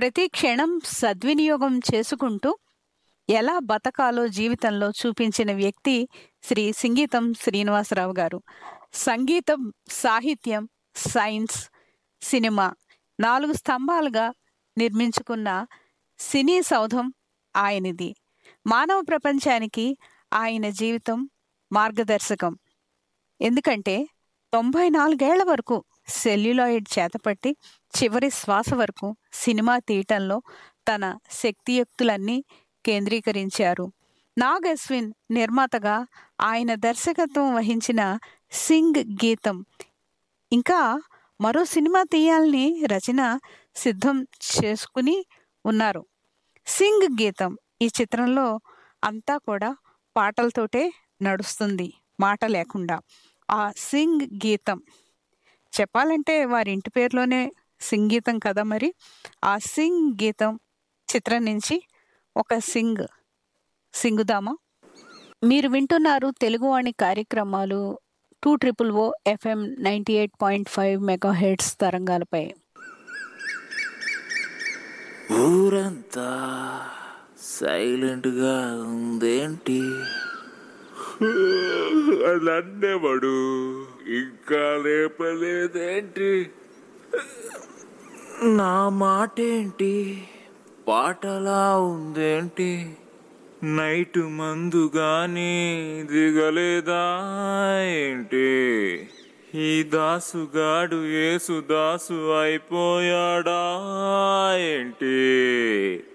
ప్రతి క్షణం సద్వినియోగం చేసుకుంటూ ఎలా బతకాలో జీవితంలో చూపించిన వ్యక్తి శ్రీ సింగీతం శ్రీనివాసరావు గారు సంగీతం సాహిత్యం సైన్స్ సినిమా నాలుగు స్తంభాలుగా నిర్మించుకున్న సినీ సౌధం ఆయనది మానవ ప్రపంచానికి ఆయన జీవితం మార్గదర్శకం ఎందుకంటే తొంభై నాలుగేళ్ల వరకు సెల్యులాయిడ్ చేతపట్టి చివరి శ్వాస వరకు సినిమా తీయటంలో తన శక్తియుక్తులన్నీ కేంద్రీకరించారు నాగ్ అశ్విన్ నిర్మాతగా ఆయన దర్శకత్వం వహించిన సింగ్ గీతం ఇంకా మరో సినిమా తీయాలని రచన సిద్ధం చేసుకుని ఉన్నారు సింగ్ గీతం ఈ చిత్రంలో అంతా కూడా పాటలతోటే నడుస్తుంది మాట లేకుండా ఆ సింగ్ గీతం చెప్పాలంటే వారి ఇంటి పేరులోనే సింగీతం కదా మరి ఆ సింగ్ గీతం చిత్రం నుంచి ఒక సింగ్ సింగుదామా మీరు వింటున్నారు తెలుగువాణి కార్యక్రమాలు two triple O FM ninety eight point five megahertz తరంగాలపై ఊరంతా సైలెంట్గా ఉందేంటి నన్నేవాడు ఇంకా లేపలేదేంటి నా మాటేంటి పాటలా ఉందేంటి నైట్ మందు గాని దిగలేదా ఏంటి ఈ దాసుగాడు ఏసు దాసు అయిపోయాడా ఏంటి